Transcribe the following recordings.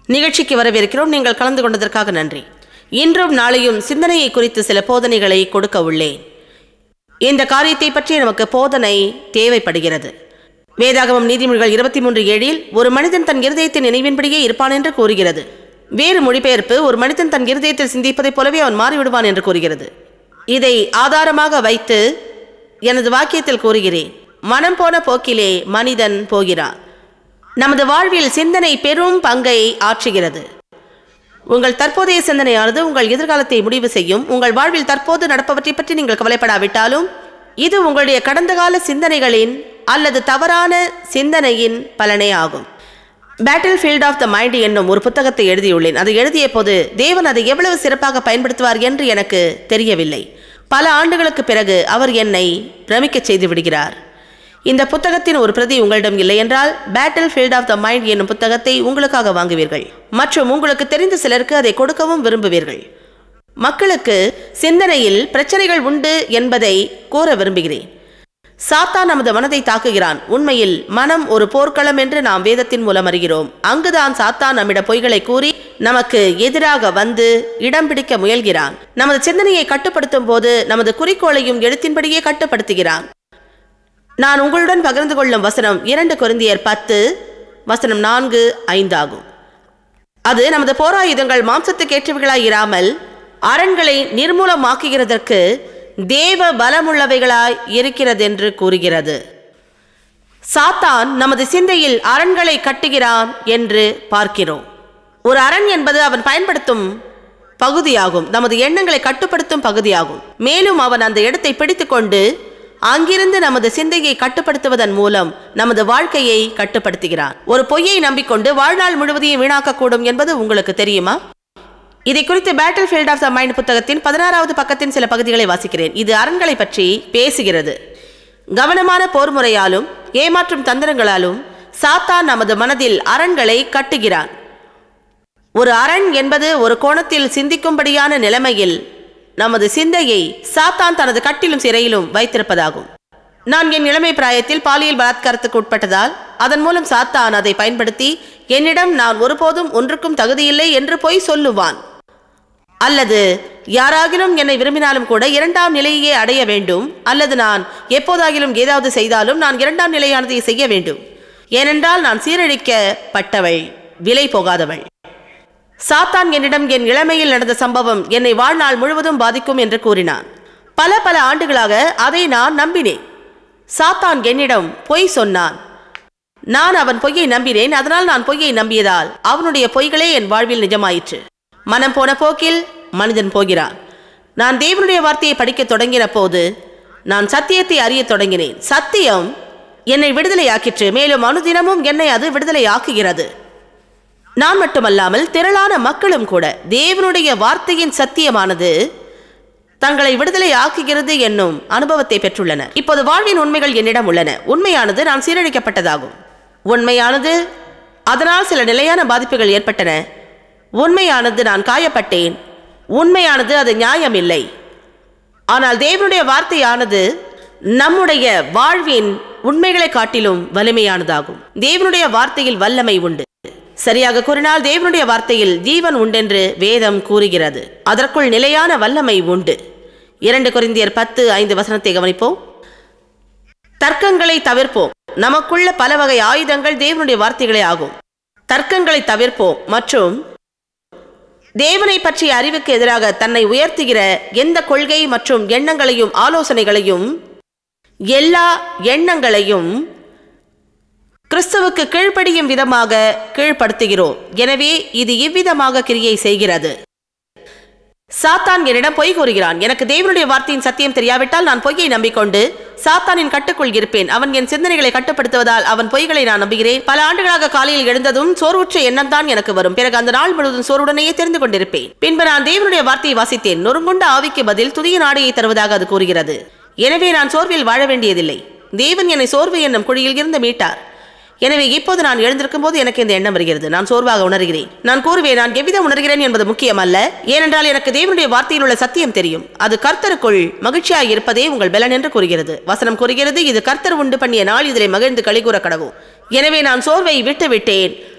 நிகழ்ச்சிக்கு வரவேற்கிறோம் நீங்கள் கலந்து கொண்டதற்காக நன்றி இன்றும் நாளையும் சிந்தனையை குறித்து சில போதனைகளை கொடுக்க உள்ளேன் இந்த காரியத்தை பற்றி நமக்கு போதனை தேவைப்படுகிறது வேதாகமம் நீதிமொழிகள் இருபத்தி மூன்று ஏழில் ஒரு மனிதன் தன் இருதயத்தின் நினைவின்படியே இருப்பான் என்று கூறுகிறது வேறு மொழிபெயர்ப்பு ஒரு மனிதன் தன் இருதயத்தில் சிந்திப்பதைப் போலவே அவன் மாறிவிடுவான் என்று கூறுகிறது இதை ஆதாரமாக வைத்து எனது வாக்கியத்தில் கூறுகிறேன் மனம் போன போக்கிலே மனிதன் போகிறான் நமது வாழ்வில் சிந்தனை பெரும் பங்கை ஆற்றுகிறது உங்கள் தற்போதைய சிந்தனையானது உங்கள் எதிர்காலத்தை முடிவு செய்யும் உங்கள் வாழ்வில் தற்போது நடப்பவற்றை பற்றி நீங்கள் கவலைப்படாவிட்டாலும் இது உங்களுடைய கடந்த கால சிந்தனைகளின் அல்லது தவறான சிந்தனையின் பலனே ஆகும் battlefield of the mind என்னும் ஒரு புத்தகத்தை எழுதியுள்ளேன் அதை எழுதிய போது தேவன் அதை எவ்வளவு சிறப்பாக பயன்படுத்துவார் என்று எனக்கு தெரியவில்லை பல ஆண்டுகளுக்கு பிறகு அவர் என்னை பிரமிக்கச் செய்து விடுகிறார் இந்த புத்தகத்தின் ஒரு பிரதி உங்களிடம் இல்லை என்றால் battlefield of the mind என்னும் புத்தகத்தை உங்களுக்காக வாங்குவீர்கள் மற்றும் உங்களுக்கு தெரிந்த சிலருக்கு அதை கொடுக்கவும் விரும்புவீர்கள் மக்களுக்கு சிந்தனையில் பிரச்சனைகள் உண்டு என்பதை கூற விரும்புகிறேன் சாத்தான் நமது மனதை தாக்குகிறான் உண்மையில் மனம் ஒரு போர்க்களம் என்று நாம் வேதத்தின் மூலம் அறிகிறோம் அங்குதான் சாத்தான் நம்மிட பொய்களை கூறி நமக்கு எதிராக வந்து இடம் பிடிக்க முயல்கிறான் நமது சிந்தனையை கட்டுப்படுத்தும் போது நமது குறிக்கோளையும் எழுத்தின்படியே கட்டுப்படுத்துகிறான் நான் உங்களுடன் பகிர்ந்து கொள்ளும் வசனம் இரண்டு கொரிந்தியர் பத்து வசனம் நான்கு ஐந்தாகும் அது நமது போராயுதங்கள் மாம்சத்துக்கேற்றவைகளாய் இராமல் அரண்களை நிர்மூலமாக்குகிறதற்கு தேவ பலமுள்ளவைகளாய் இருக்கிறதென்று கூறுகிறது சாத்தான் நமது சிந்தையில் அரண்களை கட்டுகிறான் என்று பார்க்கிறோம் ஒரு அரண் என்பது அவன் பயன்படுத்தும் பகுதியாகும் நமது எண்ணங்களை கட்டுப்படுத்தும் பகுதியாகும் மேலும் அவன் அந்த இடத்தை பிடித்துக்கொண்டு அங்கிருந்து நமது சிந்தையை கட்டுப்படுத்துவதன் மூலம் நமது வாழ்க்கையை கட்டுப்படுத்துகிறான் ஒரு பொய்யை நம்பிக்கொண்டு வாழ்நாள் முழுவதையும் வீணாக்கக்கூடும் என்பது உங்களுக்கு தெரியுமா இதை குறித்து battlefield of the mind புத்தகத்தின் பதினாறாவது பக்கத்தின் சில பகுதிகளை வாசிக்கிறேன் இது அரண்களை பற்றி பேசுகிறது கவனமான போர் முறையாலும் ஏமாற்றும் தந்திரங்களாலும் சாத்தான் நமது மனதில் அரண்களை கட்டுகிறான் ஒரு அரண் என்பது ஒரு கோணத்தில் சிந்திக்கும்படியான நிலைமையில் நமது சிந்தையை சாத்தான் தனது கட்டிலும் சிறையிலும் வைத்திருப்பதாகும் நான் என் இளமை பிராயத்தில் பாலியல் பலாத்காரத்துக்கு உட்பட்டதால் அதன் மூலம் சாத்தான் அதை பயன்படுத்தி என்னிடம் நான் ஒருபோதும் ஒன்றுக்கும் தகுதியில்லை என்று பொய் சொல்லுவான் அல்லது யாராகிலும் என்னை விரும்பினாலும் கூட இரண்டாம் நிலையே அடைய வேண்டும் அல்லது நான் எப்போதாகிலும் ஏதாவது செய்தாலும் நான் இரண்டாம் நிலையானதை செய்ய வேண்டும் ஏனென்றால் நான் சீரழிக்கப்பட்டவள் விலை போகாதவள் சாத்தான் என்னிடம் என் இளமையில் நடந்த சம்பவம் என்னை வாழ்நாள் முழுவதும் பாதிக்கும் என்று கூறினான் பல பல ஆண்டுகளாக அதை நான் நம்பினேன் சாத்தான் என்னிடம் பொய் சொன்னான் நான் அவன் பொய்யை நம்பினேன் அதனால் நான் பொய்யை நம்பியதால் அவனுடைய பொய்களே என் வாழ்வில் நிஜமாயிற்று மனம் போன போக்கில் மனிதன் போகிறான் நான் தேவனுடைய வார்த்தையை படிக்க தொடங்கின போது நான் சத்தியத்தை அறியத் தொடங்கினேன் சத்தியம் என்னை விடுதலையாக்கிற்று மேலும் அனுதினமும் என்னை அது விடுதலையாக்குகிறது நான் மட்டுமல்லாமல் திரளான மக்களும் கூட தேவனுடைய வார்த்தையின் சத்தியமானது தங்களை விடுதலை ஆக்குகிறது என்னும் அனுபவத்தை பெற்றுள்ளனர் இப்போது வாழ்வின் உண்மைகள் என்னிடம் உள்ளன உண்மையானது நான் சீரழிக்கப்பட்டதாகும் உண்மையானது அதனால் சில நிலையான பாதிப்புகள் ஏற்பட்டன உண்மையானது நான் காயப்பட்டேன் உண்மையானது அது நியாயமில்லை ஆனால் தேவனுடைய வார்த்தையானது நம்முடைய வாழ்வின் உண்மைகளை காட்டிலும் வலிமையானதாகும் தேவனுடைய வார்த்தையில் வல்லமை உண்டு சரியாக கூறினால் தேவனுடைய வார்த்தையில் ஜீவன் உண்டென்று வேதம் கூறுகிறது அதற்குள் நிலையான வல்லமை உண்டு இரண்டு கொரிந்தியர் பத்து ஐந்து வசனத்தை கவனிப்போம் தர்க்கங்களை தவிர்ப்போம் நமக்குள்ள பல வகை ஆயுதங்கள் தேவனுடைய வார்த்தைகளே ஆகும் தர்க்கங்களை தவிர்ப்போம் மற்றும் தேவனை பற்றிய அறிவுக்கு எதிராக தன்னை உயர்த்துகிற எந்த கொள்கை மற்றும் எண்ணங்களையும் ஆலோசனைகளையும் எல்லா எண்ணங்களையும் கிறிஸ்துவுக்கு கீழ்ப்படியும் விதமாக கீழ்ப்படுத்துகிறோம் எனவே இது இவ்விதமாக கிரியை செய்கிறது சாத்தான் என்னிடம் பொய் கூறுகிறான் எனக்கு தேவனுடைய வார்த்தையின் சத்தியம் தெரியாவிட்டால் நான் பொய்யை நம்பிக்கொண்டு சாத்தானின் கட்டுக்குள் இருப்பேன் அவன் என் சிந்தனைகளை கட்டுப்படுத்துவதால் அவன் பொய்களை நான் நம்புகிறேன் பல ஆண்டுகளாக காலையில் எழுந்ததும் சோர்வுற்ற எண்ணம் தான் எனக்கு வரும் பிறகு அந்த நாள் முழுவதும் சோர்வுடனேயே தெரிந்து கொண்டிருப்பேன் பின்பு நான் தேவனுடைய வார்த்தையை வாசித்தேன் நொறுங்குண்ட ஆவிக்கு பதில் துதிய நாடையை தருவதாக அது கூறுகிறது எனவே நான் சோர்வில் வாழ வேண்டியதில்லை தேவன் என்னை சோர்வு என்னும் குழியில் இருந்து மீட்டார் எனவே இப்போது நான் எழுந்திருக்கும் போது எனக்கு இந்த எண்ணம் வருகிறது நான் சோர்வாக உணர்கிறேன் நான் கூறுவேன் நான் எவ்விதம் உணர்கிறேன் என்பது முக்கியமல்ல ஏனென்றால் எனக்கு தேவனுடைய வார்த்தையில் உள்ள சத்தியம் தெரியும் அது கர்த்தருக்குள் மகிழ்ச்சியாய் இருப்பதே உங்கள் பலன் என்று கூறுகிறது வசனம் கூறுகிறது இது கர்த்தர் உண்டு பண்ணிய நாள் இதிலே மகிழ்ந்து கழிகூற கடவும் எனவே நான் சோர்வை விட்டு விட்டேன்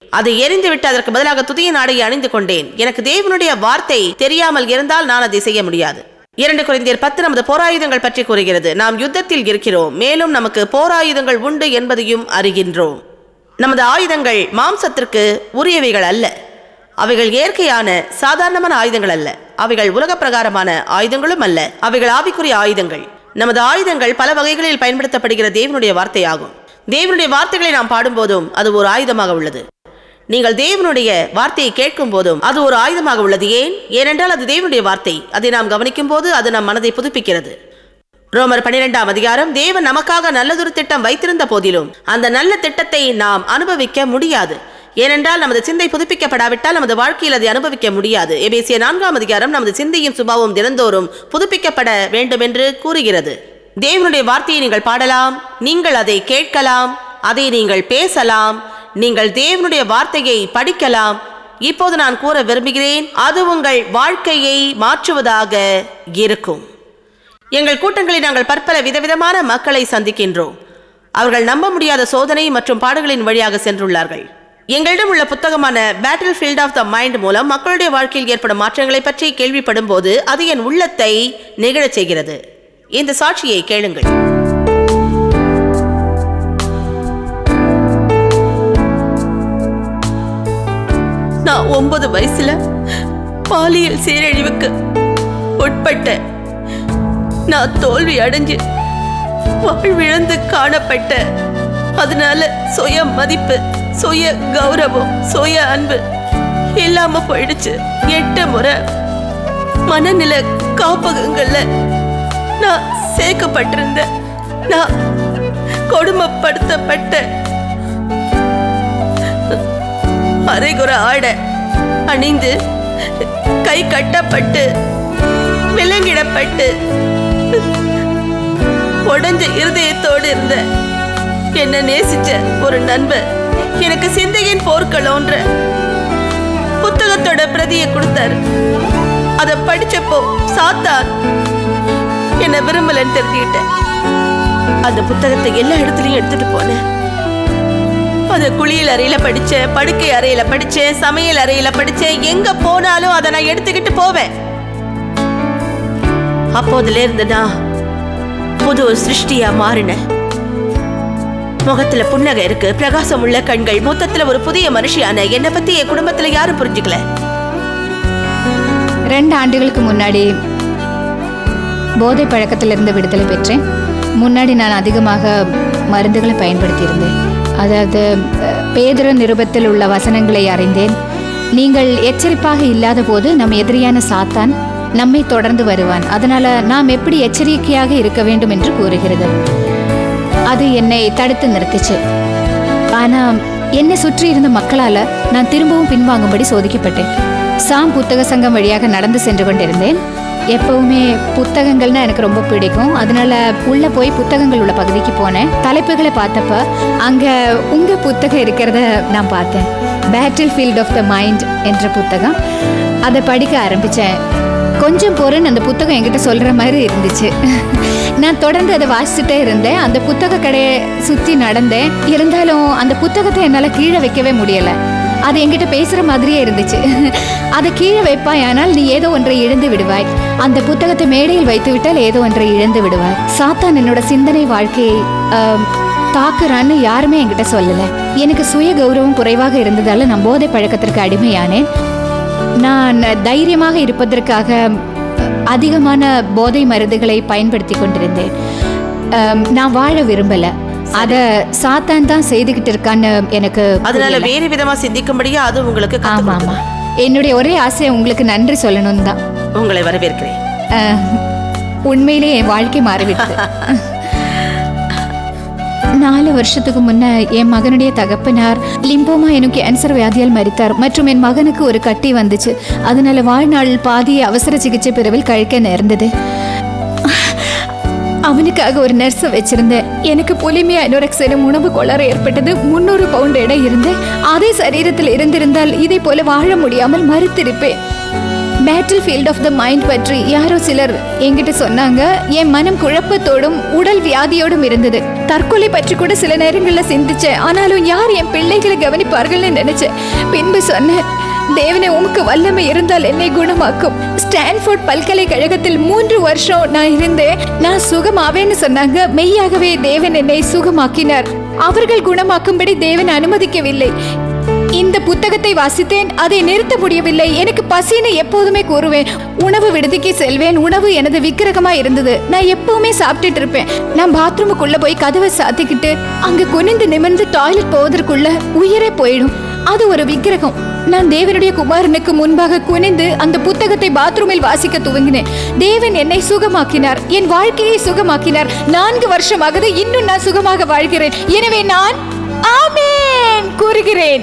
அதை எரிந்துவிட்டு அதற்கு பதிலாக துதிய நாடையை அணிந்து கொண்டேன் எனக்கு தேவனுடைய வார்த்தை தெரியாமல் இருந்தால் நான் அதை செய்ய முடியாது இரண்டு குறைந்தியர் பத்து நமது போராயுதங்கள் பற்றி கூறுகிறது நாம் யுத்தத்தில் இருக்கிறோம் மேலும் நமக்கு போராயுதங்கள் உண்டு என்பதையும் அறிகின்றோம் நமது ஆயுதங்கள் மாம்சத்திற்கு உரியவைகள் அல்ல அவைகள் இயற்கையான சாதாரணமான ஆயுதங்கள் அல்ல அவைகள் உலக பிரகாரமான ஆயுதங்களும் அல்ல அவைகள் ஆவிக்குரிய ஆயுதங்கள் நமது ஆயுதங்கள் பல வகைகளில் பயன்படுத்தப்படுகிற தேவனுடைய வார்த்தையாகும் தேவனுடைய வார்த்தைகளை நாம் பாடும்போதும் அது ஒரு ஆயுதமாக உள்ளது நீங்கள் தேவனுடைய வார்த்தையை கேட்கும் போதும் அது ஒரு ஆயுதமாக உள்ளது ஏன் ஏனென்றால் அது தேவனுடைய வார்த்தை அதை நாம் கவனிக்கும் போது அது நம் மனதை புதுப்பிக்கிறது ரோமர் பன்னிரெண்டாம் அதிகாரம் தேவன் நமக்காக நல்லதொரு திட்டம் வைத்திருந்த போதிலும் அந்த நல்ல திட்டத்தை நாம் அனுபவிக்க முடியாது ஏனென்றால் நமது சிந்தை புதுப்பிக்கப்படாவிட்டால் நமது வாழ்க்கையில் அதை அனுபவிக்க முடியாது எபேசிய நான்காம் அதிகாரம் நமது சிந்தையும் சுபாவம் தினந்தோறும் புதுப்பிக்கப்பட வேண்டும் என்று கூறுகிறது தேவனுடைய வார்த்தையை நீங்கள் பாடலாம் நீங்கள் அதை கேட்கலாம் அதை நீங்கள் பேசலாம் நீங்கள் தேவனுடைய வார்த்தையை படிக்கலாம் இப்போது நான் கூற விரும்புகிறேன் அது உங்கள் வாழ்க்கையை மாற்றுவதாக இருக்கும் எங்கள் கூட்டங்களில் நாங்கள் பற்பல விதவிதமான மக்களை சந்திக்கின்றோம் அவர்கள் நம்ப முடியாத சோதனை மற்றும் பாடுகளின் வழியாக சென்றுள்ளார்கள் எங்களிடம் உள்ள புத்தகமான battlefield of the mind மூலம் மக்களுடைய வாழ்க்கையில் ஏற்படும் மாற்றங்களை பற்றி கேள்விப்படும் போது அது என் உள்ளத்தை நெகிழச் செய்கிறது இந்த சாட்சியை கேளுங்கள் நான் ஒன்பது வயசுல பாலியல் சீரழிவுக்கு உட்பட்டேன் நான் தோல்வி அடைஞ்சு வாழ்விழந்து காணப்பட்ட அதனால சுய மதிப்பு சுய கௌரவம் சுய அன்பு இல்லாம போயிடுச்சு எட்டு முறை மனநில காப்பகங்கள்ல நான் சேர்க்கப்பட்டிருந்தேன் நான் கொடுமைப்படுத்தப்பட்ட அரைகுற ஆடை அணிந்து கை கட்டப்பட்டு விலங்கிடப்பட்டு உடஞ்ச இருதயத்தோடு இருந்த என்ன நேசிச்ச ஒரு நண்பர் எனக்கு சிந்தையின் போர்க்களோன்ற புத்தகத்தோட பிரதியை கொடுத்தாரு அதை படிச்சப்போ சாத்தான் என்ன விரும்பலன்னு தெரிஞ்சுக்கிட்டேன் அந்த புத்தகத்தை எல்லா இடத்துலயும் எடுத்துட்டு போனேன் அத குளியல் அறையில படிச்சேன் படுக்கை அறையில படிச்சேன் சமையல் அறையில படிச்சேன் எங்க போனாலும் அதை நான் எடுத்துக்கிட்டு போவேன் அப்போதுல இருந்து நான் புது ஒரு சிருஷ்டியா மாறினேன் முகத்துல புன்னகை இருக்கு பிரகாசம் உள்ள கண்கள் மொத்தத்துல ஒரு புதிய மனுஷியான என்னை பத்தி என் குடும்பத்துல யாரும் புரிஞ்சுக்கல ரெண்டு ஆண்டுகளுக்கு முன்னாடி போதை பழக்கத்திலிருந்து விடுதலை பெற்றேன் முன்னாடி நான் அதிகமாக மருந்துகளை பயன்படுத்தியிருந்தேன் அதாவது அஹ், பேதுரு நிருபத்தில் உள்ள வசனங்களை அறிந்தேன் நீங்கள் எச்சரிப்பாக இல்லாத போது நம் எதிரியான சாத்தான் நம்மை தொடர்ந்து வருவான் அதனால நாம் எப்படி எச்சரிக்கையாக இருக்க வேண்டும் என்று கூறுகிறது அது என்னை தடுத்து நிறுத்துச்சு ஆனா என்னை சுற்றி இருந்த மக்களால நான் திரும்பவும் பின்வாங்கும்படி சோதிக்கப்பட்டேன் சாம் புத்தக சங்கம் வழியாக நடந்து சென்று கொண்டிருந்தேன் எப்பவுமே புத்தகங்கள்னா எனக்கு ரொம்ப பிடிக்கும் அதனால உள்ள போய் புத்தகங்கள் உள்ள பகுதிக்கு போனேன் தலைப்புகளை பார்த்தப்ப அங்க உங்க புத்தகம் இருக்கிறத நான் பார்த்தேன் battlefield of the mind என்ற புத்தகம் அதை படிக்க ஆரம்பிச்சேன் கொஞ்சம் பொறுன்னு அந்த புத்தகம் என்கிட்ட சொல்ற மாதிரி இருந்துச்சு நான் தொடர்ந்து அதை வாசிச்சுட்டே இருந்தேன் அந்த புத்தக கடையை சுத்தி நடந்தேன் இருந்தாலும் அந்த புத்தகத்தை என்னால கீழே வைக்கவே முடியல அது என்கிட்ட பேசுற மாதிரியே இருந்துச்சு அதை கீழே வைப்பாயானால் நீ ஏதோ ஒன்றை இழந்து விடுவாய் அந்த புத்தகத்தை மேடையில் வைத்து விட்டால் ஏதோ ஒன்றை இழந்து விடுவாய் சாத்தான் என்னோட சிந்தனை வாழ்க்கையை ஆம், தாக்குறான்னு யாருமே என்கிட்ட சொல்லல எனக்கு சுய கௌரவம் குறைவாக இருந்ததால நான் போதை பழக்கத்திற்கு அடிமையானேன் நான் தைரியமாக இருப்பதற்காக அதிகமான போதை மருந்துகளை பயன்படுத்தி கொண்டிருந்தேன் அம், நான் வாழ விரும்பல அத சாத்தான் தான் செய்துகிட்டு இருக்கான்னு எனக்கு அதனால புரியல. வேறு விதமா சிந்திக்கும்படியா அது உங்களுக்கு கத்துக் ஆமா ஆமா கொடுத்தது. என்னுடைய ஒரே ஆசை உங்களுக்கு நன்றி சொல்லணும் தான் உங்களை வரவேற்கிறேன் அஹ், உண்மையிலே என் வாழ்க்கை மாறிவிட்டது நாலு வருஷத்துக்கு முன்ன என் மகனுடைய தகப்பனார் லிம்போமா எனும் கேன்சர் வியாதியால் மரித்தார் மற்றும் என் மகனுக்கு ஒரு கட்டி வந்துச்சு அதனால வாழ்நாள் பாதியை அவசர சிகிச்சை பிரிவில் கழிக்க நேர்ந்தது அவனுக்காக ஒரு நர்ஸை வச்சிருந்தேன் எனக்கு புலிமியா அனோரெக்ஸ் எனும் உணவு கோளாறு ஏற்பட்டது முந்நூறு பவுண்ட் எடை இருந்தேன் அதே சரீரத்தில் இருந்திருந்தால் இதை போல வாழ முடியாமல் மறுத்திருப்பேன் battlefield of the mind பற்றி யாரோ சிலர் என்கிட்ட சொன்னாங்க என் மனம் குழப்பத்தோடும் உடல் வியாதியோடும் இருந்தது தற்கொலை பற்றி கூட சில நேரங்களில் சிந்திச்சேன் ஆனாலும் யார் என் பிள்ளைகளை கவனிப்பார்கள்னு நினைச்சேன் பின்பு சொன்னேன் தேவனை உமக்கு வல்லமை இருந்தால் என்னை குணமாக்கும் ஸ்டான்ஃபோர்ட் பல்கலைக்கழகத்தில் மூன்று வருஷம் நான் இருந்தேன் நான் சுகமாவேன்னு சொன்னாங்க மெய்யாகவே தேவன் என்னை சுகமாக்கினார் அவர்கள் குணமாக்கும்படி தேவன் அனுமதிக்கவில்லை இந்த புத்தகத்தை வாசித்தேன் அதை நிறுத்த முடியவில்லை எனக்கு பசின்னு எப்போதுமே கூறுவேன் உணவு விடுதிக்கு செல்வேன் உணவு எனது விக்கிரகமா இருந்தது நான் எப்பவுமே சாப்பிட்டுட்டு இருப்பேன் நான் பாத்ரூமுக்குள்ள போய் கதவை சாத்திக்கிட்டு அங்க குனிந்து நிமிர்ந்து டாய்லெட் போவதற்குள்ள உயிரே போயிடும் அது ஒரு விக்கிரகம் நான் தேவனுடைய குமாரனுக்கு முன்பாக குனிந்து அந்த புத்தகத்தை பாத்ரூமில் வாசிக்க துவங்கினேன் தேவன் என்னை சுகமாக்கினார் என் வாழ்க்கையை சுகமாக்கினார் நான்கு வருஷமாகது இன்னும் நான் சுகமாக வாழ்கிறேன் எனவே நான் ஆமென் கூறுகிறேன்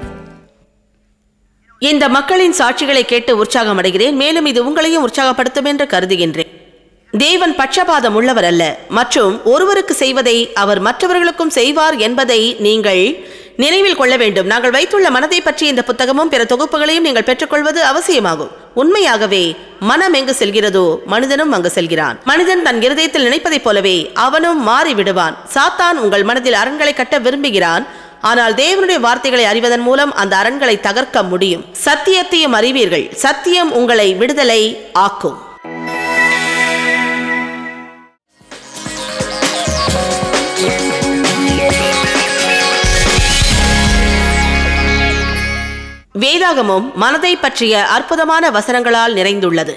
இந்த மக்களின் சாட்சிகளை கேட்டு உற்சாகம் அடைகிறேன் மேலும் இது உங்களையும் உற்சாகப்படுத்தும் என்று கருதுகின்றேன் தேவன் பட்சபாதம் உள்ளவர் அல்ல மற்றும் ஒருவருக்கு செய்வதை அவர் மற்றவர்களுக்கும் செய்வார் என்பதை நீங்கள் நினைவில் கொள்ள வேண்டும் நாங்கள் வைத்துள்ள மனதை பற்றி இந்த புத்தகமும் பிற தொகுப்புகளையும் நீங்கள் பெற்றுக்கொள்வது அவசியமாகும் உண்மையாகவே மனம் எங்கு செல்கிறதோ மனிதனும் அங்கு செல்கிறான் மனிதன் தன் இருதயத்தில் நினைப்பதைப் போலவே அவனும் மாறி விடுவான் சாத்தான் உங்கள் மனதில் அரண்களை கட்ட விரும்புகிறான் ஆனால் தேவனுடைய வார்த்தைகளை அறிவதன் மூலம் அந்த அரண்களை தகர்க்க முடியும் சத்தியத்தையும் அறிவீர்கள் சத்தியம் உங்களை விடுதலை ஆக்கும் வேதாகமும் மனதை பற்றிய அற்புதமான வசனங்களால் நிறைந்துள்ளது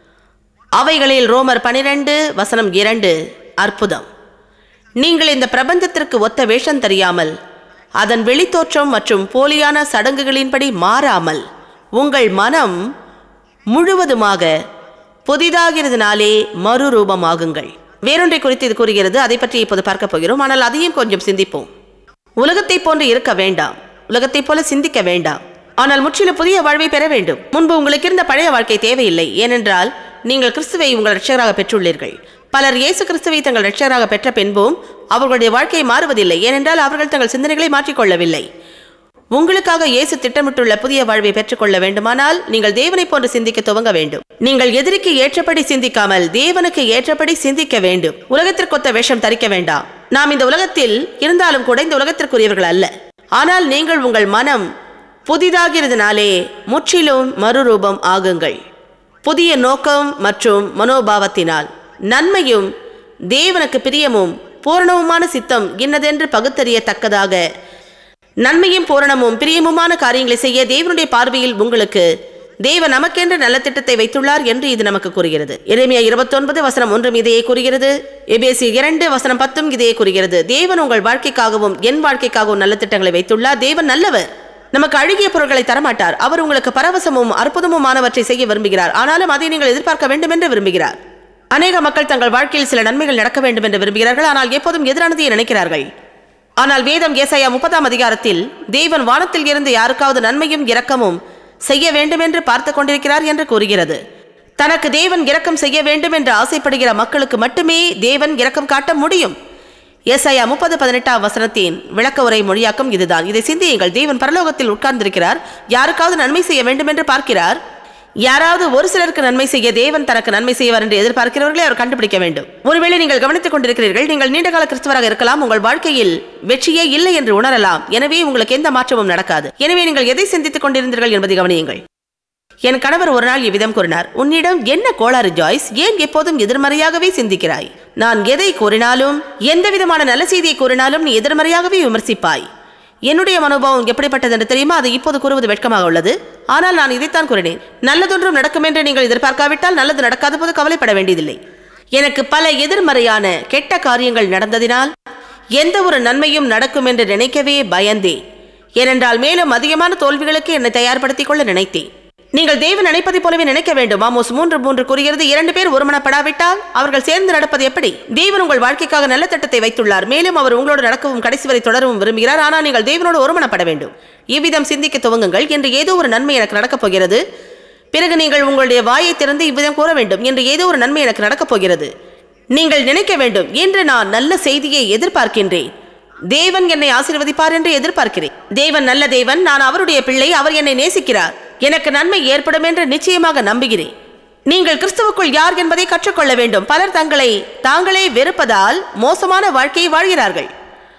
அவைகளில் ரோமர் பனிரெண்டு வசனம் இரண்டு அற்புதம் நீங்கள் இந்த பிரபஞ்சத்திற்கு ஒத்த வேஷம் தெரியாமல் அதன் வெளித்தோற்றம் மற்றும் போலியான சடங்குகளின்படி மாறாமல் உங்கள் மனம் முழுவதுமாக புதிதாகிறதுனாலே மறுரூபமாகுங்கள் வேறொன்றை குறித்து இது கூறுகிறது அதை பற்றி இப்போது பார்க்க போகிறோம் ஆனால் அதையும் கொஞ்சம் சிந்திப்போம் உலகத்தைப் போன்று இருக்க வேண்டாம் உலகத்தைப் போல சிந்திக்க வேண்டாம் ஆனால் முற்றிலும் புதிய வாழ்வை பெற வேண்டும் முன்பு உங்களுக்கு இருந்த பழைய வாழ்க்கை தேவையில்லை ஏனென்றால் நீங்கள் கிறிஸ்துவை உங்கள் ரட்சகராக பெற்றுள்ளீர்கள் பலர் இயேசு கிறிஸ்துவை தங்கள் ரட்சகராக பெற்ற பின்பும் அவர்களுடைய வாழ்க்கை மாறுவதில்லை ஏனென்றால் அவர்கள் தங்கள் சிந்தனைகளை மாற்றிக்கொள்ளவில்லை உங்களுக்காக இயேசு திட்டமிட்டுள்ள புதிய வாழ்வை பெற்றுக்கொள்ள வேண்டுமானால் நீங்கள் தேவனைப் போன்று சிந்திக்க துவங்க வேண்டும் நீங்கள் எதிரிக்கு ஏற்றபடி சிந்திக்காமல் தேவனுக்கு ஏற்றபடி சிந்திக்க வேண்டும் உலகத்திற்கொத்த வேஷம் தரிக்க வேண்டாம் நாம் இந்த உலகத்தில் இருந்தாலும் கூட இந்த உலகத்திற்குரியவர்கள் அல்ல ஆனால் நீங்கள் உங்கள் மனம் புதிதாகிறதுனாலே முற்றிலும் மறுரூபம் ஆகுங்கள் புதிய நோக்கம் மற்றும் மனோபாவத்தினால் நன்மையும் தேவனுக்கு பிரியமும் பூரணமுமான சித்தம் இன்னதென்று பகுத்தறியத்தக்கதாக நன்மையும் பூரணமும் பிரியமுமான காரியங்களை செய்ய தேவனுடைய பார்வையில் உங்களுக்கு தேவன் நமக்கென்று நல்ல திட்டத்தை வைத்துள்ளார் என்று இது நமக்கு கூறுகிறது எரேமியா இருபத்தொன்பது வசனம் ஒன்றும் இதையே கூறுகிறது எபேசி இரண்டு வசனம் பத்தும் இதையே கூறுகிறது தேவன் உங்கள் வாழ்க்கைக்காகவும் என் வாழ்க்கைக்காகவும் நல்ல திட்டங்களை வைத்துள்ளார் தேவன் நல்லவர் நமக்கு அழுகிய பொருட்களை தரமாட்டார் அவர் உங்களுக்கு பரவசமும் அற்புதமுமானவற்றை செய்ய விரும்புகிறார் ஆனாலும் அதை நீங்கள் எதிர்பார்க்க வேண்டும் என்று விரும்புகிறார் அநேக மக்கள் தங்கள் வாழ்க்கையில் சில நன்மைகள் நடக்க வேண்டும் என்று விரும்புகிறார்கள் ஆனால் எப்போதும் எதிரானதையே நினைக்கிறார்கள் ஆனால் வேதம் ஏசாயா முப்பதாம் அதிகாரத்தில் தேவன் வானத்தில் இருந்து யாருக்காவது நன்மையும் இரக்கமும் செய்ய வேண்டும் என்று பார்த்து கொண்டிருக்கிறார் என்று கூறுகிறது தனக்கு தேவன் இரக்கம் செய்ய வேண்டும் என்று ஆசைப்படுகிற மக்களுக்கு மட்டுமே தேவன் இரக்கம் காட்ட முடியும் ஏசாயா முப்பது பதினெட்டாம் வசனத்தின் விளக்க உரை மொழியாக்கம் இதுதான் இதை சிந்தியுங்கள் தேவன் பரலோகத்தில் உட்கார்ந்திருக்கிறார் யாருக்காவது நன்மை செய்ய வேண்டும் என்று பார்க்கிறார் யாராவது ஒரு சிலருக்கு நன்மை செய்ய தேவன் தனக்கு நன்மை செய்வார் என்று எதிர்பார்க்கிறவர்களை அவர் கண்டுபிடிக்க வேண்டும் ஒருவேளை நீங்கள் கவனித்துக் கொண்டிருக்கிறீர்கள் நீங்கள் நீண்டகால கிறிஸ்தவராக இருக்கலாம் உங்கள் வாழ்க்கையில் வெற்றியே இல்லை என்று உணரலாம் எனவே உங்களுக்கு எந்த மாற்றமும் நடக்காது எனவே நீங்கள் எதை சிந்தித்துக் கொண்டிருந்தீர்கள் என்பதை கவனியுங்கள் என் கணவர் ஒரு நாள் இவ்விதம் கூறினார் உன்னிடம் என்ன கோளாறு ஜாய்ஸ் ஏன் எப்போதும் எதிர்மறையாகவே சிந்திக்கிறாய் நான் எதை கூறினாலும் எந்த விதமான நல்ல செய்தியை கூறினாலும் நீ எதிர்மறையாகவே விமர்சிப்பாய் என்னுடைய மனோபாவம் எப்படிப்பட்டது என்று தெரியுமா அது இப்போது கூறுவது வெட்கமாக உள்ளது ஆனால் நான் இதைத்தான் கூறினேன் நல்லதொன்றும் நடக்கும் என்று நீங்கள் எதிர்பார்க்காவிட்டால் நல்லது நடக்காத போது கவலைப்பட வேண்டியதில்லை எனக்கு பல எதிர்மறையான கெட்ட காரியங்கள் நடந்ததினால் எந்த ஒரு நன்மையும் நடக்கும் என்று நினைக்கவே பயந்தேன் ஏனென்றால் மேலும் அதிகமான தோல்விகளுக்கு என்னை தயார்படுத்திக் கொள்ள நினைத்தேன் நீங்கள் தேவன் நினைப்பதைப் போலவே நினைக்க வேண்டும் ஆமோஸ் மூன்று மூன்று கூறுகிறது இரண்டு பேர் ஒருமனப்படாவிட்டால் அவர்கள் சேர்ந்து நடப்பது எப்படி தேவன் உங்கள் வாழ்க்கைக்காக நல்ல திட்டத்தை வைத்துள்ளார் மேலும் அவர் உங்களோடு நடக்கவும் கடைசி வரை தொடரவும் விரும்புகிறார் ஆனால் நீங்கள் தேவனோடு ஒருமனப்பட வேண்டும் இவ்விதம் சிந்திக்க துவங்குங்கள் என்று ஏதோ ஒரு நன்மை எனக்கு நடக்கப் போகிறது பிறகு நீங்கள் உங்களுடைய வாயை திறந்து இவ்விதம் கூற வேண்டும் என்று ஏதோ ஒரு நன்மை எனக்கு நடக்கப் போகிறது நீங்கள் நினைக்க வேண்டும் என்று நான் நல்ல செய்தியை எதிர்பார்க்கின்றேன் தேவன் என்னை ஆசீர்வதிப்பார் என்று எதிர்பார்க்கிறேன் தேவன் நல்ல தேவன் நான் அவருடைய பிள்ளை அவர் என்னை நேசிக்கிறார் எனக்கு நன்மை ஏற்படும் என்று நிச்சயமாக நம்புகிறேன் நீங்கள் கிறிஸ்துவுக்குள் யார் என்பதை கற்றுக்கொள்ள வேண்டும் பலர் தங்களை தாங்களே வெறுப்பதால் மோசமான வாழ்க்கையை வாழ்கிறார்கள்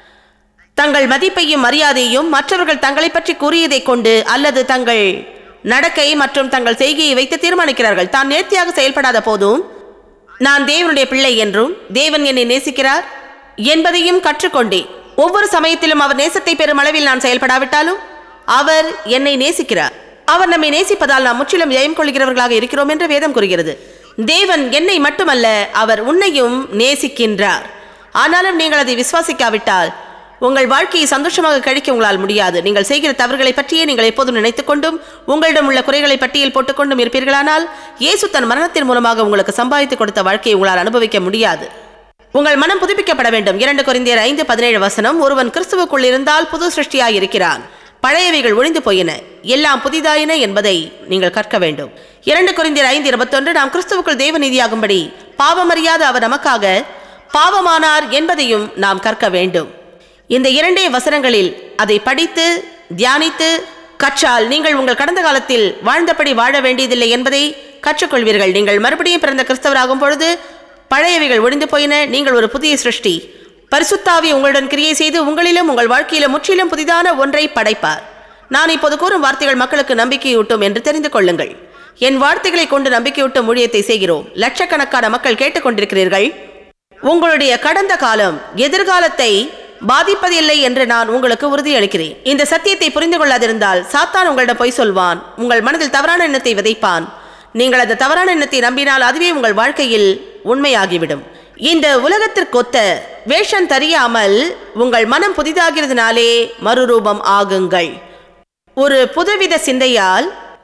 தங்கள் மதிப்பையும் மரியாதையும் மற்றவர்கள் தங்களை பற்றி கூறியதை கொண்டு அல்லது தங்கள் நடக்கை மற்றும் தங்கள் செய்கையை வைத்து தீர்மானிக்கிறார்கள் தான் நேர்த்தியாக செயல்படாத போதும் நான் தேவனுடைய பிள்ளை என்றும் தேவன் என்னை நேசிக்கிறார் என்பதையும் கற்றுக்கொண்டேன் ஒவ்வொரு சமயத்திலும் அவர் நேசத்தை பெறும் அளவில் நான் செயல்படாவிட்டாலும் அவர் என்னை நேசிக்கிறார் அவர் நம்மை நேசிப்பதால் நாம் முற்றிலும் ஜெயம் கொள்கிறவர்களாக இருக்கிறோம் என்று வேதம் கூறுகிறது தேவன் என்னை மட்டுமல்ல அவர் உன்னையும் நேசிக்கின்றார் ஆனாலும் நீங்கள் அதை விசுவாசிக்காவிட்டால் உங்கள் வாழ்க்கையை சந்தோஷமாக கழிக்க உங்களால் முடியாது நீங்கள் செய்கிற தவறுகளை பற்றியே நீங்கள் எப்போதும் நினைத்துக் கொண்டும் உங்களிடம் உள்ள குறைகளை பட்டியல் போட்டுக்கொண்டும் இருப்பீர்களானால் இயேசு தன் மரணத்தின் மூலமாக உங்களுக்கு சம்பாதித்து கொடுத்த வாழ்க்கையை உங்களால் அனுபவிக்க முடியாது உங்கள் மனம் புதுப்பிக்கப்பட வேண்டும் இரண்டு கொரிந்தியர் ஐந்து பதினேழு வசனம் ஒருவன் கிறிஸ்துவுக்குள் இருந்தால் புது சிருஷ்டியாய் இருக்கிறான் பழையவைகள் ஒழிந்து போயின எல்லாம் புதிதாயின என்பதை நீங்கள் கற்க வேண்டும் இரண்டு கொரிந்தியர் ஐந்து இருபத்தொன்று நாம் கிறிஸ்துவுக்குள் தேவநீதியாகும்படி பாவமறியாத அவர் நமக்காக பாவமானார் என்பதையும் நாம் கற்க வேண்டும் இந்த இரண்டே வசனங்களில் அதை படித்து தியானித்து கற்றால் நீங்கள் உங்கள் கடந்த காலத்தில் வாழ்ந்தபடி வாழ வேண்டியதில்லை என்பதை கற்றுக்கொள்வீர்கள் நீங்கள் மறுபடியும் பிறந்த கிறிஸ்தவராகும் பொழுது பழையவைகள் ஒழிந்து போயின நீங்கள் ஒரு புதிய சிருஷ்டி பரிசுத்தாவி உங்களுடன் கிரியை செய்து உங்களிலும் உங்கள் வாழ்க்கையிலும் முற்றிலும் புதிதான ஒன்றை படைப்பார் நான் இப்போது கூறும் வார்த்தைகள் மக்களுக்கு நம்பிக்கையூட்டும் என்று தெரிந்து கொள்ளுங்கள் என் வார்த்தைகளை கொண்டு நம்பிக்கையூட்டும் ஊழியத்தை செய்கிறோம் லட்சக்கணக்கான மக்கள் கேட்டுக்கொண்டிருக்கிறீர்கள் உங்களுடைய கடந்த காலம் எதிர்காலத்தை பாதிப்பதில்லை என்று நான் உங்களுக்கு உறுதியளிக்கிறேன் இந்த சத்தியத்தை புரிந்து கொள்ளாதிருந்தால் சாத்தான் உங்களிடம் பொய் சொல்வான் உங்கள் மனதில் தவறான எண்ணத்தை விதைப்பான் நீங்கள் அந்த தவறான எண்ணத்தை நம்பினால் அதுவே உங்கள் வாழ்க்கையில் உண்மையாகிவிடும் இந்த உலகத்திற்கொத்த வேஷம் தெரியாமல் உங்கள் மனம் புதிதாகிறதுனாலே மறுரூபம் ஆகுங்கள் ஒரு புதுவித சிந்தையால்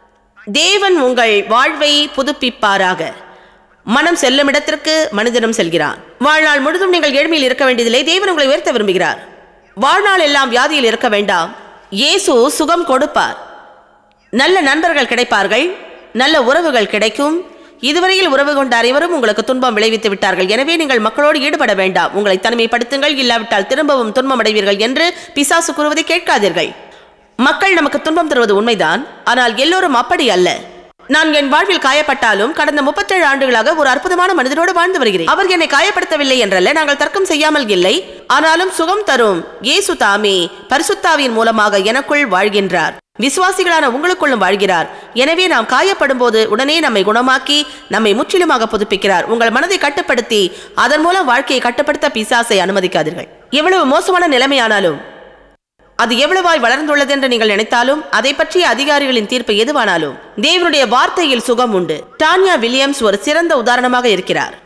தேவன் உங்கள் வாழ்வை புதுப்பிப்பாராக மனம் செல்லும் இடத்திற்கு மனிதனும் செல்கிறான் வாழ்நாள் முழுதும் நீங்கள் ஏழ்மையில் இருக்க வேண்டியதில்லை தேவன் உங்களை உயர்த்த விரும்புகிறார் வாழ்நாள் எல்லாம் வியாதியில் இருக்க வேண்டாம் இயேசு சுகம் கொடுப்பார் நல்ல நண்பர்கள் கிடைப்பார்கள் நல்ல உறவுகள் கிடைக்கும் இதுவரையில் உறவு கொண்ட அனைவரும் உங்களுக்கு துன்பம் விளைவித்து விட்டார்கள் எனவே நீங்கள் மக்களோடு ஈடுபட வேண்டாம் உங்களை தனிமைப்படுத்துங்கள் இல்லாவிட்டால் திரும்பவும் துன்பம் அடைவீர்கள் என்று பிசாசு கூறுவதை கேட்காதீர்கள் மக்கள் நமக்கு துன்பம் தருவது உண்மைதான் ஆனால் எல்லோரும் அப்படி அல்ல நான் என் வாழ்வில் காயப்பட்டாலும் கடந்த முப்பத்தேழு ஆண்டுகளாக ஒரு அற்புதமான மனிதனோடு வாழ்ந்து வருகிறேன் அவர் என்னை காயப்படுத்தவில்லை என்றல்ல நாங்கள் தர்க்கம் செய்யாமல் இல்லை ஆனாலும் சுகம் தரும் இயேசு தாமே பரிசுத்தாவின் மூலமாக எனக்குள் வாழ்கின்றார் விசுவாசிகளான உங்களுக்குள்ளும் வாழ்கிறார் எனவே நாம் காயப்படும் போது உடனே நம்மை குணமாக்கி நம்மை முற்றிலுமாக புதுப்பிக்கிறார் உங்கள் மனதை கட்டுப்படுத்தி அதன் மூலம் வாழ்க்கையை கட்டுப்படுத்த பிசாசை அனுமதிக்காதீர்கள் எவ்வளவு மோசமான நிலைமையானாலும் அது எவ்வளவாய் வளர்ந்துள்ளது என்று நீங்கள் நினைத்தாலும் அதை பற்றிய அதிகாரிகளின் தீர்ப்பு எதுவானாலும் தேவனுடைய வார்த்தையில் சுகம் உண்டு டான்யா வில்லியம்ஸ் ஒரு சிறந்த உதாரணமாக இருக்கிறார்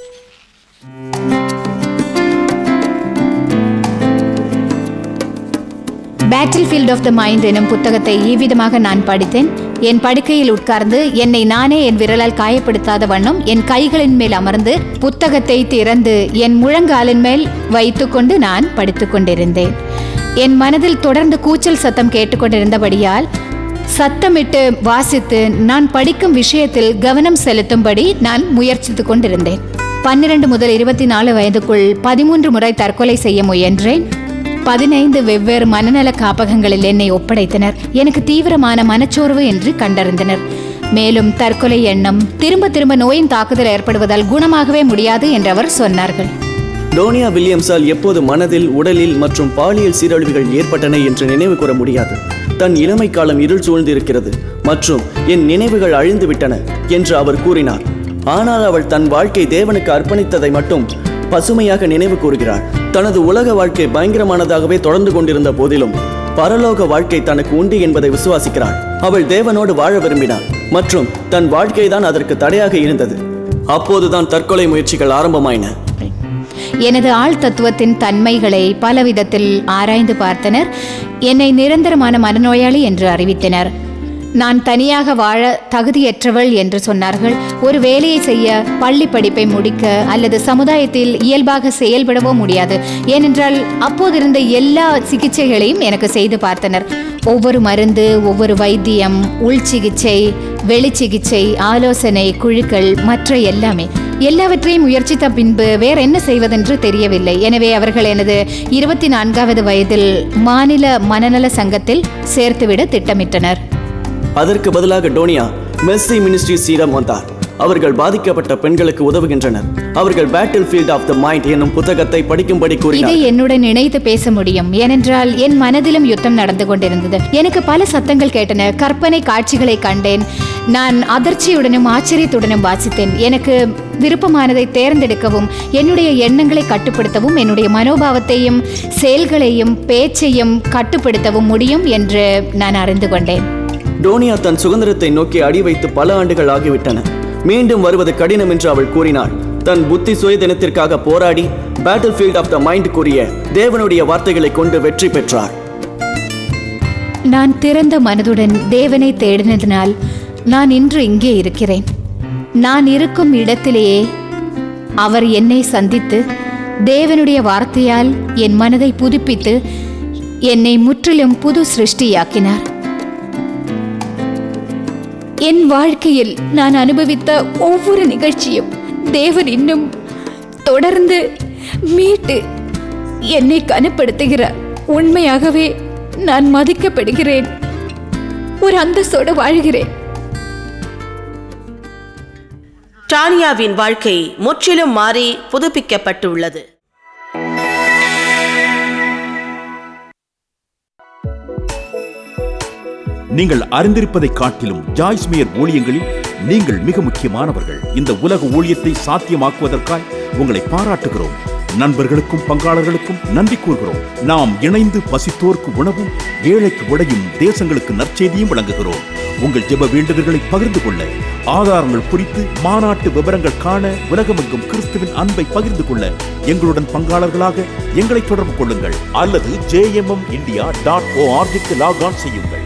battlefield of the mind எனும் புத்தகத்தை இவ்விதமாக நான் படித்தேன் என் படுக்கையில் உட்கார்ந்து என்னை நானே என் விரலால் காயப்படுத்தாத வண்ணம் என் கைகளின் மேல் அமர்ந்து புத்தகத்தை திறந்து என் முழங்காலின் மேல் வைத்துக்கொண்டு நான் படித்துக் கொண்டிருந்தேன் என் மனதில் தொடர்ந்து கூச்சல் சத்தம் கேட்டுக்கொண்டிருந்தபடியால் சத்தமிட்டு வாசித்து நான் படிக்கும் விஷயத்தில் கவனம் செலுத்தும்படி நான் முயற்சித்துக் கொண்டிருந்தேன் பன்னிரண்டு முதல் இருபத்தி நாலு வயதுக்குள் பதிமூன்று முறை தற்கொலை செய்ய முயன்றேன் பதினைந்து வெவ்வேறு மனநல காப்பகங்களில் என்னை ஒப்படைத்தனர் எனக்கு தீவிரமான மனச்சோர்வு என்று கண்டறிந்தனர் மேலும் தற்கொலை எண்ணம் திரும்ப திரும்ப நோயின் தாக்குதல் ஏற்படுவதால் குணமாகவே முடியாது என்று அவர் சொன்னார்கள் டோனியா வில்லியம்ஸால் எப்போது மனதில் உடலில் மற்றும் பாலியல் சீரழிவுகள் ஏற்பட்டன என்று நினைவு கூற முடியாது தன் இளமை காலம் இருள் சூழ்ந்திருக்கிறது மற்றும் என் நினைவுகள் அழிந்து விட்டன என்று அவர் கூறினார் ஆனால் அவள் தன் வாழ்க்கை தேவனுக்கு அர்ப்பணித்ததை மட்டும் பசுமையாக நினைவு கூறுகிறாள் தனது உலக வாழ்க்கை பயங்கரமானதாகவே தொடர்ந்து கொண்டிருந்த போதிலும் பரலோக வாழ்க்கை தனக்கு உண்டு என்பதை விசுவாசிக்கிறாள் அவள் தேவனோடு வாழ விரும்பினாள் மற்றும் தன் வாழ்க்கைதான் அதற்கு தடையாக இருந்தது அப்போதுதான் தற்கொலை முயற்சிகள் ஆரம்பமாயின எனது ஆள் தத்துவத்தின் தன்மைகளை பல விதத்தில் ஆராய்ந்து பார்த்தனர் என்னை நிரந்தரமான மனநோயாளி என்று அறிவித்தனர் நான் தனியாக வாழ தகுதியற்றவள் என்று சொன்னார்கள் ஒரு வேலையை செய்ய பள்ளி படிப்பை முடிக்க அல்லது சமுதாயத்தில் இயல்பாக செயல்படவோ முடியாது ஏனென்றால் அப்போதிருந்த எல்லா சிகிச்சைகளையும் எனக்கு செய்து பார்த்தனர் ஒவ்வொரு மருந்து ஒவ்வொரு வைத்தியம் உள் சிகிச்சை வெளி சிகிச்சை ஆலோசனை குழுக்கள் மற்ற எல்லாமே எல்லாவற்றையும் முயற்சித்த பின்பு வேற என்ன செய்வதென்று தெரியவில்லை எனவே அவர்கள் எனது இருபத்தி நான்காவது வயதில் மாநில மனநல சங்கத்தில் சேர்த்துவிட திட்டமிட்டனர் அதற்கு பதிலாக டோனியா மெர்சி மினிஸ்ட்ரிஸிடம் வந்தார் அவர்கள் பாதிக்கப்பட்ட பெண்களுக்கு உதவுகின்றனர் அவர்கள் battlefield of the mind என்னும் புத்தகத்தை படிக்கும்படி இதை கூறினார் என்னுடன் இணைத்து பேச முடியும் ஏனென்றால் என் மனதிலும் யுத்தம் நடந்து கொண்டிருந்தது எனக்கு பல சத்தங்கள் கேட்டன கற்பனை காட்சிகளை கண்டேன் நான் அதிர்ச்சியுடனும் ஆச்சரியத்துடனும் வாசித்தேன் எனக்கு விருப்பமானதை தேர்ந்தெடுக்கவும் என்னுடைய எண்ணங்களை கட்டுப்படுத்தவும் என்னுடைய மனோபாவத்தையும் செயல்களையும் பேச்சையும் கட்டுப்படுத்தவும் முடியும் என்று நான் அறிந்து கொண்டேன் டோனியா தன் சுதந்திரத்தை நோக்கி அடி வைத்து பல ஆண்டுகள் ஆகிவிட்டன மீண்டும் வருவது கடினம் என்று அவள் கூறினாள் தன் புத்தி சுயதினத்திற்காக போராடி battlefield of the mind கூறிய தேவனுடைய வார்த்தைகளை கொண்டு வெற்றி பெற்றார் நான் திறந்த மனதுடன் தேவனை தேடினதினால் நான் இன்று இங்கே இருக்கிறேன் நான் இருக்கும் இடத்திலேயே அவர் என்னை சந்தித்து தேவனுடைய வார்த்தையால் என் மனதை புதுப்பித்து என்னை முற்றிலும் புது சிருஷ்டியாக்கினார் என் வாழ்க்கையில் நான் அனுபவித்த ஒவ்வொரு நிகழ்ச்சியும் தேவன் இன்னும் தொடர்ந்து மீட்டு என்னை கனப்படுத்துகிறார் உண்மையாகவே நான் மதிக்கப்படுகிறேன் ஒரு அந்தஸ்தோடு வாழ்கிறேன் டானியாவின் வாழ்க்கை முற்றிலும் மாறி புதுப்பிக்கப்பட்டுள்ளது நீங்கள் அறிந்திருப்பதை காட்டிலும் ஜாய்ஸ் மேயர் ஊழியங்களில் நீங்கள் மிக முக்கியமானவர்கள் இந்த உலக ஊழியத்தை சாத்தியமாக்குவதற்காய் உங்களை பாராட்டுகிறோம் நண்பர்களுக்கும் பங்காளர்களுக்கும் நன்றி கூறுகிறோம் நாம் இணைந்து பசித்தோர்க்கு உணவும் ஏழைக்கு உடையும் தேசங்களுக்கு நற்செய்தியும் வழங்குகிறோம் உங்கள் ஜெப வேண்டுதல்களை பகிர்ந்து கொள்ள ஆதாரங்கள் குறித்து மாநாட்டு விவரங்கள் காண உலகமெங்கும் கிறிஸ்துவின் அன்பை பகிர்ந்து கொள்ள எங்களுடன் பங்காளர்களாக எங்களை தொடர்பு கொள்ளுங்கள் அல்லது ஜேஎம்எம் இந்தியா டாட் ஓஆர்ஜிக்கு லாக் ஆன் செய்யுங்கள்